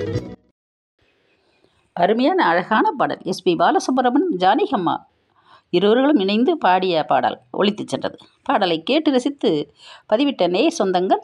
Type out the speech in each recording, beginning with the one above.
அருமையான அழகான பாடல் எஸ்பி பாலசுப்ரமணியம் ஜானகியம்மா இருவர்களும் இணைந்து பாடிய பாடல் ஒலித்துச் சென்றது பாடலை கேட்டு ரசித்து பதிவிட்ட நேய சொந்தங்கள்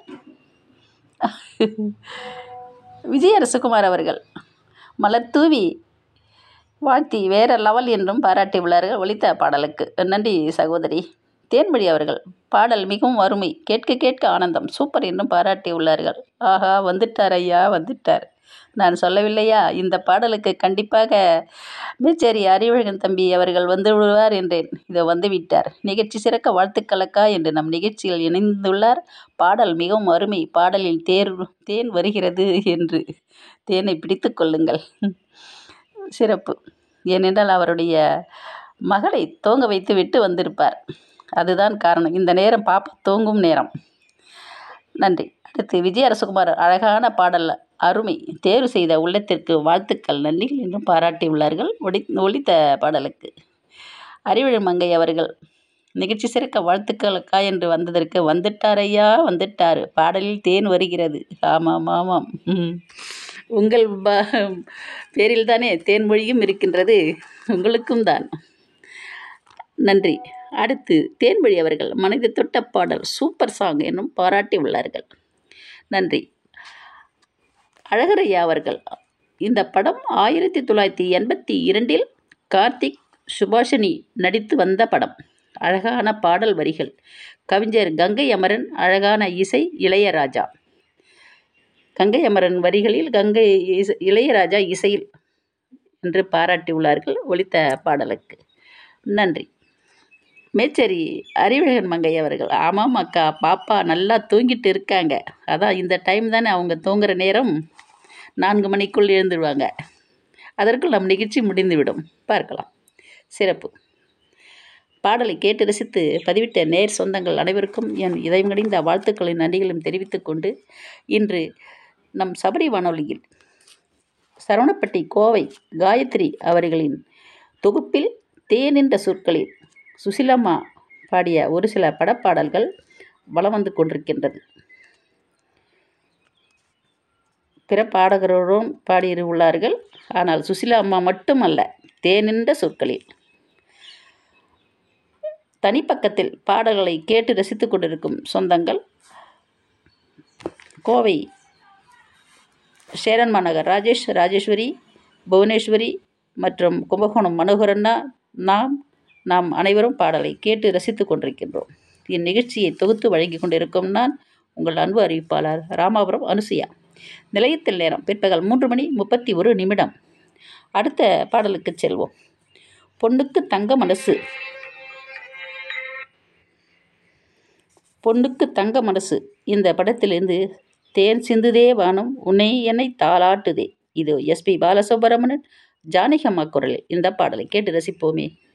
விஜய அரசகுமார் அவர்கள் மலர் தூவி வாழ்த்தி வேற லெவல் என்றும் பாராட்டியுள்ளார்கள் ஒலித்த பாடலுக்கு நன்றி சகோதரி தேன்மொழி அவர்கள் பாடல் மிகவும் அருமை கேட்க கேட்க ஆனந்தம் சூப்பர் என்றும் பாராட்டியுள்ளார்கள் ஆஹா வந்துட்டார் ஐயா வந்துட்டார் நான் சொல்லவில்லையா இந்த பாடலுக்கு கண்டிப்பாக மேச்சேரி அறிவழகன் தம்பி அவர்கள் வந்து விடுவார் என்றேன் இதோ வந்து விட்டார் நிகழ்ச்சி சிறக்க வாழ்த்துக்களக்கா என்று நம் நிகழ்ச்சியில் இணைந்துள்ளார் பாடல் மிகவும் அருமை பாடலில் தேர் தேன் வருகிறது என்று தேனை பிடித்து கொள்ளுங்கள் சிறப்பு ஏனென்றால் அவருடைய மகளை தூங்க வைத்து விட்டு வந்திருப்பார் அதுதான் காரணம் இந்த நேரம் பாப்பா தூங்கும் நேரம் நன்றி அடுத்து விஜய அரசகுமார் அழகான பாடல் அருமை தேர்வு செய்த உள்ளத்திற்கு வாழ்த்துக்கள் நன்றிகள் என்றும் பாராட்டியுள்ளார்கள் ஒடி ஒலித்த பாடலுக்கு அறிவிழி மங்கை அவர்கள் நிகழ்ச்சி சிறக்க வாழ்த்துக்களுக்கா என்று வந்ததற்கு வந்துட்டார் ஐயா வந்துட்டார் பாடலில் தேன் வருகிறது ஆமாம் ஆமாம் ம். உங்கள் ப பேரில் தானே தேன்மொழியும் இருக்கின்றது உங்களுக்கும் தான் நன்றி அடுத்து தேன்மொழி அவர்கள் மனதை தொட்ட பாடல் சூப்பர் சாங் என்னும் பாராட்டி உள்ளார்கள் நன்றி அழகரையா அவர்கள் இந்த படம் ஆயிரத்தி தொள்ளாயிரத்தி எண்பத்தி இரண்டில் கார்த்திக் சுபாஷினி நடித்து வந்த படம் அழகான பாடல் வரிகள் கவிஞர் கங்கை அமரன் அழகான இசை இளையராஜா கங்கை அமரன் வரிகளில் கங்கை இசை இளையராஜா இசையில் என்று பாராட்டியுள்ளார்கள் ஒலித்த பாடலுக்கு நன்றி மேச்சேரி அறிவழகன் மங்கை அவர்கள் ஆமாம் அக்கா பாப்பா நல்லா தூங்கிட்டு இருக்காங்க அதான் இந்த டைம் தானே அவங்க தூங்குற நேரம் நான்கு மணிக்குள் எழுந்துடுவாங்க அதற்குள் நம் நிகழ்ச்சி முடிந்துவிடும் பார்க்கலாம் சிறப்பு பாடலை கேட்டு ரசித்து பதிவிட்ட நேர் சொந்தங்கள் அனைவருக்கும் என் இதயம் கடிந்த வாழ்த்துக்களின் நன்றிகளும் தெரிவித்துக் கொண்டு இன்று நம் சபரி வானொலியில் சரவணப்பட்டி கோவை காயத்ரி அவர்களின் தொகுப்பில் தேனின்ற சொற்களில் சுசிலம்மா பாடிய ஒரு சில படப்பாடல்கள் வலம் வந்து கொண்டிருக்கின்றது பிற பாடகரோடும் பாடியுள்ளார்கள் ஆனால் சுசிலா அம்மா மட்டுமல்ல தேனின்ற சொற்களில் தனிப்பக்கத்தில் பாடல்களை கேட்டு ரசித்துக் கொண்டிருக்கும் சொந்தங்கள் கோவை சேரன் மாநகர் ராஜேஷ் ராஜேஸ்வரி புவனேஸ்வரி மற்றும் கும்பகோணம் மனோகரண்ணா நாம் நாம் அனைவரும் பாடலை கேட்டு ரசித்துக் கொண்டிருக்கின்றோம் இந்நிகழ்ச்சியை தொகுத்து வழங்கி கொண்டிருக்கும் நான் உங்கள் அன்பு அறிவிப்பாளர் ராமாபுரம் அனுசுயா நிலையத்தில் நேரம் பிற்பகல் மூன்று மணி முப்பத்தி ஒரு நிமிடம் அடுத்த பாடலுக்கு செல்வோம் பொண்ணுக்கு தங்க மனசு பொண்ணுக்கு தங்க மனசு இந்த படத்திலிருந்து தேன் சிந்துதே வானம் உன்னை என்னை தாளாட்டுதே இது எஸ்பி பாலசுப்ரமணியன் ஜானகி அம்மா குரலில் இந்த பாடலை கேட்டு ரசிப்போமே